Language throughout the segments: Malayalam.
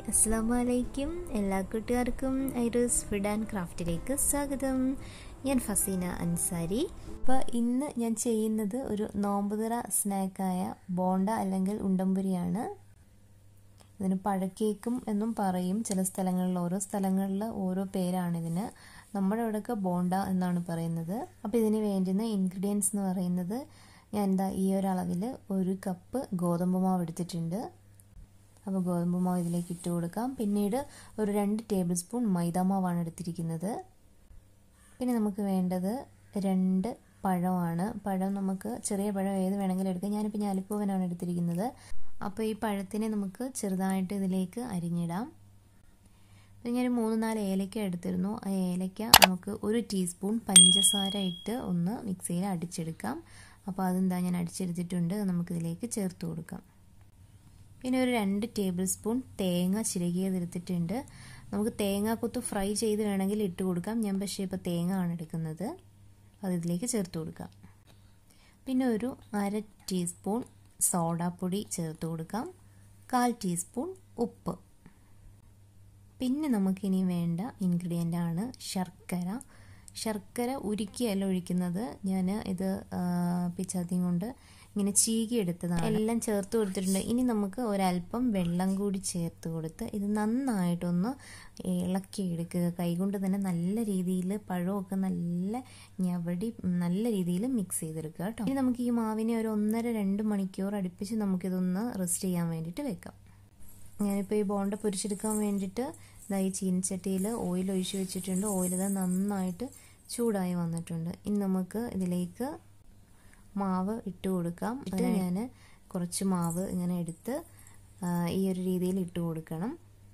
അസ്സാം വലൈക്കും എല്ലാ കൂട്ടുകാർക്കും ഐറൂസ് ഫുഡ് ആൻഡ് ക്രാഫ്റ്റിലേക്ക് സ്വാഗതം ഞാൻ ഫസീന അൻസാരി അപ്പോൾ ഇന്ന് ഞാൻ ചെയ്യുന്നത് ഒരു നോമ്പുതറ സ്നാക്കായ ബോണ്ട അല്ലെങ്കിൽ ഉണ്ടംപുരിയാണ് ഇതിന് പഴക്കേക്കും എന്നും പറയും ചില സ്ഥലങ്ങളിൽ ഓരോ സ്ഥലങ്ങളിൽ ഓരോ പേരാണ് ഇതിന് നമ്മുടെ ഇവിടെയൊക്കെ ബോണ്ട എന്നാണ് പറയുന്നത് അപ്പോൾ ഇതിന് വേണ്ടുന്ന ഇൻഗ്രീഡിയൻസ് എന്ന് പറയുന്നത് ഞാൻ എന്താ ഈ ഒരു അളവിൽ ഒരു കപ്പ് ഗോതമ്പ് മാവ് എടുത്തിട്ടുണ്ട് അപ്പോൾ ഗോതമ്പ് മാവ് ഇതിലേക്ക് ഇട്ട് കൊടുക്കാം പിന്നീട് ഒരു രണ്ട് ടേബിൾ സ്പൂൺ മൈദാമാവാണ് എടുത്തിരിക്കുന്നത് പിന്നെ നമുക്ക് വേണ്ടത് രണ്ട് പഴമാണ് പഴം നമുക്ക് ചെറിയ പഴം ഏത് വേണമെങ്കിലും എടുക്കാം ഞാനിപ്പോൾ ഞാലിപ്പൂവനാണ് എടുത്തിരിക്കുന്നത് അപ്പോൾ ഈ പഴത്തിനെ നമുക്ക് ചെറുതായിട്ട് ഇതിലേക്ക് അരിഞ്ഞിടാം പിന്നെ ഞാൻ മൂന്ന് നാല് ഏലക്ക എടുത്തിരുന്നു ആ ഏലക്ക നമുക്ക് ഒരു ടീസ്പൂൺ പഞ്ചസാര ഇട്ട് ഒന്ന് മിക്സിയിൽ അടിച്ചെടുക്കാം അപ്പോൾ അതെന്താ ഞാൻ അടിച്ചെടുത്തിട്ടുണ്ട് നമുക്കിതിലേക്ക് ചേർത്ത് കൊടുക്കാം പിന്നെ ഒരു രണ്ട് ടേബിൾ സ്പൂൺ തേങ്ങ ചിരകിയതെടുത്തിട്ടുണ്ട് നമുക്ക് തേങ്ങാക്കൊത്ത് ഫ്രൈ ചെയ്ത് വേണമെങ്കിൽ ഇട്ട് കൊടുക്കാം ഞാൻ പക്ഷേ ഇപ്പോൾ തേങ്ങ ആണ് എടുക്കുന്നത് അത് ഇതിലേക്ക് ചേർത്ത് കൊടുക്കാം പിന്നെ ഒരു അര ടീസ്പൂൺ സോഡാപ്പൊടി ചേർത്ത് കൊടുക്കാം കാൽ ടീസ്പൂൺ ഉപ്പ് പിന്നെ നമുക്കിനി വേണ്ട ഇൻഗ്രീഡിയൻ്റ് ആണ് ശർക്കര ശർക്കര ഉരുക്കിയല്ല ഒഴിക്കുന്നത് ഞാൻ ഇത് പിച്ചാത്തിയും കൊണ്ട് ഇങ്ങനെ ചീകി എടുത്തതാണ് എല്ലാം ചേർത്ത് കൊടുത്തിട്ടുണ്ട് ഇനി നമുക്ക് ഒരല്പം വെള്ളം കൂടി ചേർത്ത് കൊടുത്ത് ഇത് നന്നായിട്ടൊന്ന് ഇളക്കി എടുക്കുക കൈകൊണ്ട് തന്നെ നല്ല രീതിയിൽ പഴമൊക്കെ നല്ല ഞവടി നല്ല രീതിയിൽ മിക്സ് ചെയ്തെടുക്കുക കേട്ടോ ഇനി നമുക്ക് ഈ മാവിനെ ഒരു ഒന്നര രണ്ട് മണിക്കൂർ അടുപ്പിച്ച് നമുക്കിതൊന്ന് റെസ്റ്റ് ചെയ്യാൻ വേണ്ടിയിട്ട് വെക്കാം ഞാനിപ്പോൾ ഈ ബോണ്ട പൊരിച്ചെടുക്കാൻ വേണ്ടിയിട്ട് ഇതാ ഈ ചീനച്ചട്ടിയിൽ ഓയിൽ ഒഴിച്ച് വെച്ചിട്ടുണ്ട് ഓയിൽ ഇത് നന്നായിട്ട് ചൂടായി വന്നിട്ടുണ്ട് ഇനി നമുക്ക് ഇതിലേക്ക് മാവ് ഇട്ട് കൊടുക്കാം ഇത് ഞാൻ കുറച്ച് മാവ് ഇങ്ങനെ എടുത്ത് ഈ ഒരു രീതിയിൽ ഇട്ട് കൊടുക്കണം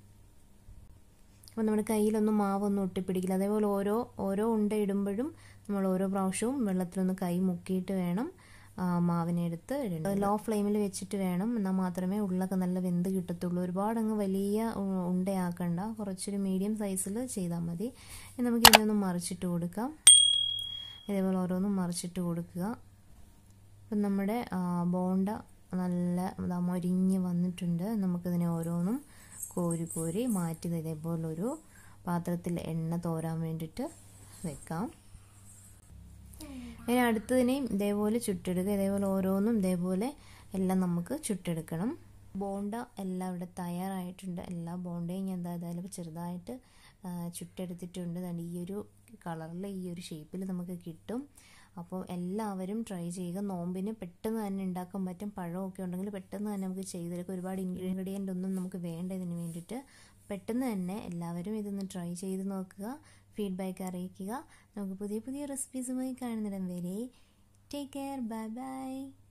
അപ്പോൾ നമ്മുടെ കയ്യിലൊന്നും മാവൊന്നും ഒട്ടിപ്പിടിക്കില്ല അതേപോലെ ഓരോ ഓരോ ഉണ്ട ഇടുമ്പോഴും നമ്മൾ ഓരോ പ്രാവശ്യവും വെള്ളത്തിലൊന്ന് കൈ മുക്കിയിട്ട് വേണം മാവിനെ എടുത്ത് ഇടേണ്ടത് ലോ ഫ്ലെയിമിൽ വെച്ചിട്ട് വേണം എന്നാൽ മാത്രമേ ഉള്ളൊക്കെ നല്ല വെന്ത് കിട്ടത്തുള്ളൂ ഒരുപാട് അങ്ങ് വലിയ ഉണ്ടയാക്കണ്ട കുറച്ചൊരു മീഡിയം സൈസിൽ ചെയ്താൽ മതി നമുക്ക് ഇതിനൊന്ന് മറിച്ചിട്ട് കൊടുക്കാം ഇതേപോലെ ഓരോന്നും മറിച്ചിട്ട് കൊടുക്കുക അപ്പം നമ്മുടെ ബോണ്ട നല്ല മൊരിഞ്ഞ് വന്നിട്ടുണ്ട് നമുക്കിതിനെ ഓരോന്നും കോരി കോരി മാറ്റി ഇതേപോലൊരു പാത്രത്തിൽ എണ്ണ തോരാൻ വേണ്ടിയിട്ട് വെക്കാം ഇനി അടുത്തതിനെയും ഇതേപോലെ ചുട്ടെടുക്കുക ഇതേപോലെ ഓരോന്നും ഇതേപോലെ എല്ലാം നമുക്ക് ചുട്ടെടുക്കണം ബോണ്ട എല്ലാം ഇവിടെ തയ്യാറായിട്ടുണ്ട് എല്ലാ ബോണ്ടയും ഞാൻ എന്തായാലും ചെറുതായിട്ട് ചുട്ടെടുത്തിട്ടുണ്ട് ഈ ഒരു കളറിൽ ഈ ഒരു ഷേപ്പിൽ നമുക്ക് കിട്ടും അപ്പോൾ എല്ലാവരും ട്രൈ ചെയ്യുക നോമ്പിന് പെട്ടെന്ന് തന്നെ ഉണ്ടാക്കാൻ പറ്റും പഴമൊക്കെ ഉണ്ടെങ്കിൽ പെട്ടെന്ന് തന്നെ നമുക്ക് ചെയ്തെടുക്കാം ഒരുപാട് ഇൻഗ്രീഡിയൻ്റ് ഒന്നും നമുക്ക് വേണ്ട ഇതിന് വേണ്ടിയിട്ട് പെട്ടെന്ന് തന്നെ എല്ലാവരും ഇതൊന്ന് ട്രൈ ചെയ്ത് നോക്കുക ഫീഡ്ബാക്ക് അറിയിക്കുക നമുക്ക് പുതിയ പുതിയ റെസിപ്പീസുമായി കാണുന്നിടം വരെ ടേക്ക് കെയർ ബൈ ബൈ